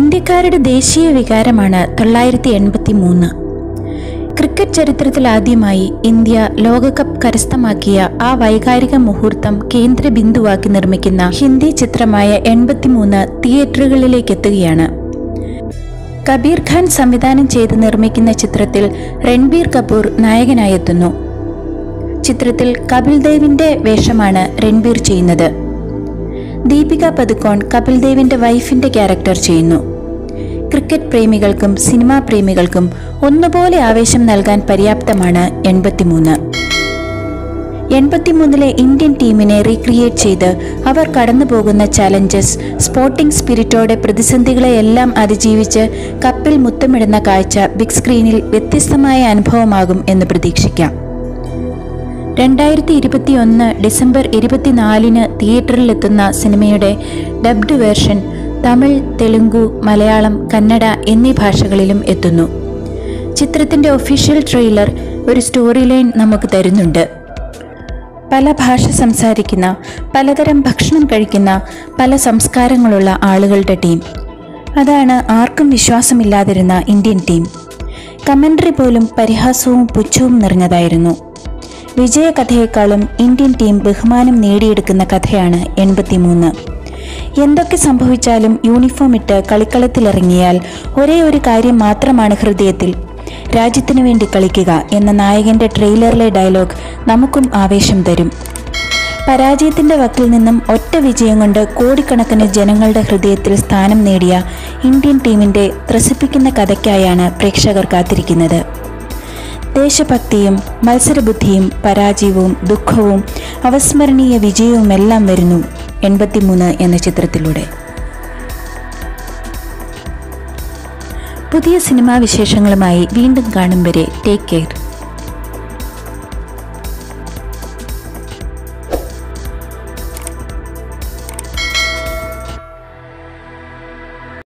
ഇന്ത്യക്കാരുടെ ദേശീയ വികാരമാണ് തൊള്ളായിരത്തി എൺപത്തി മൂന്ന് ക്രിക്കറ്റ് ചരിത്രത്തിൽ ആദ്യമായി ഇന്ത്യ ലോകകപ്പ് കരസ്ഥമാക്കിയ ആ വൈകാരിക മുഹൂർത്തം കേന്ദ്ര ബിന്ദുവാക്കി നിർമ്മിക്കുന്ന ഹിന്ദി ചിത്രമായ എൺപത്തിമൂന്ന് തിയേറ്ററുകളിലേക്ക് എത്തുകയാണ് കബീർ ഖാൻ സംവിധാനം ചെയ്ത് നിർമ്മിക്കുന്ന ചിത്രത്തിൽ രൺബീർ കപൂർ നായകനായെത്തുന്നു ചിത്രത്തിൽ കപിൽ ദേവിന്റെ വേഷമാണ് രൺബീർ ചെയ്യുന്നത് ദീപിക പതുക്കോൺ കപിൽ ദേവിന്റെ വൈഫിന്റെ ക്യാരക്ടർ ചെയ്യുന്നു ക്രിക്കറ്റ് പ്രേമികൾക്കും സിനിമാ പ്രേമികൾക്കും ഒന്നുപോലെ ആവേശം നൽകാൻ പര്യാപ്തമാണ് എൺപത്തിമൂന്ന് എൺപത്തിമൂന്നിലെ ഇന്ത്യൻ ടീമിനെ റീക്രിയേറ്റ് ചെയ്ത് അവർ കടന്നുപോകുന്ന ചലഞ്ചസ് സ്പോർട്ടിംഗ് സ്പിരിറ്റോടെ പ്രതിസന്ധികളെയെല്ലാം അതിജീവിച്ച് കപ്പിൽ മുത്തമിടുന്ന കാഴ്ച ബിഗ് സ്ക്രീനിൽ വ്യത്യസ്തമായ അനുഭവമാകും എന്ന് പ്രതീക്ഷിക്കാം രണ്ടായിരത്തി ഇരുപത്തിയൊന്ന് ഡിസംബർ ഇരുപത്തിനാലിന് തിയേറ്ററിലെത്തുന്ന സിനിമയുടെ ഡബ്ഡ് വേർഷൻ തമിഴ് തെലുങ്കു മലയാളം കന്നഡ എന്നീ ഭാഷകളിലും എത്തുന്നു ചിത്രത്തിന്റെ ഒഫീഷ്യൽ ട്രെയിലർ ഒരു സ്റ്റോറി ലൈൻ നമുക്ക് തരുന്നുണ്ട് പല ഭാഷ സംസാരിക്കുന്ന പലതരം ഭക്ഷണം കഴിക്കുന്ന പല സംസ്കാരങ്ങളുള്ള ആളുകളുടെ ടീം അതാണ് ആർക്കും വിശ്വാസമില്ലാതിരുന്ന ഇന്ത്യൻ ടീം കമൻട്രി പോലും പരിഹാസവും പുച്ഛവും നിറഞ്ഞതായിരുന്നു വിജയകഥയേക്കാളും ഇന്ത്യൻ ടീം ബഹുമാനം നേടിയെടുക്കുന്ന കഥയാണ് എൺപത്തിമൂന്ന് എന്തൊക്കെ സംഭവിച്ചാലും യൂണിഫോം ഇട്ട് കളിക്കളത്തിലിറങ്ങിയാൽ ഒരേ ഒരു കാര്യം മാത്രമാണ് ഹൃദയത്തിൽ രാജ്യത്തിനു വേണ്ടി കളിക്കുക എന്ന നായകന്റെ ട്രെയിലറിലെ ഡയലോഗ് നമുക്കും ആവേശം തരും പരാജയത്തിന്റെ വക്കിൽ നിന്നും ഒറ്റ വിജയം കൊണ്ട് കോടിക്കണക്കിന് ജനങ്ങളുടെ ഹൃദയത്തിൽ സ്ഥാനം നേടിയ ഇന്ത്യൻ ടീമിന്റെ ത്രസിപ്പിക്കുന്ന കഥയ്ക്കായാണ് പ്രേക്ഷകർ കാത്തിരിക്കുന്നത് ദേശഭക്തിയും മത്സരബുദ്ധിയും പരാജയവും ദുഃഖവും അവസ്മരണീയ വിജയവുമെല്ലാം വരുന്നു എൺപത്തിമൂന്ന് എന്ന ചിത്രത്തിലൂടെ പുതിയ സിനിമാ വിശേഷങ്ങളുമായി വീണ്ടും കാണും വരെ ടേക്ക് കെയർ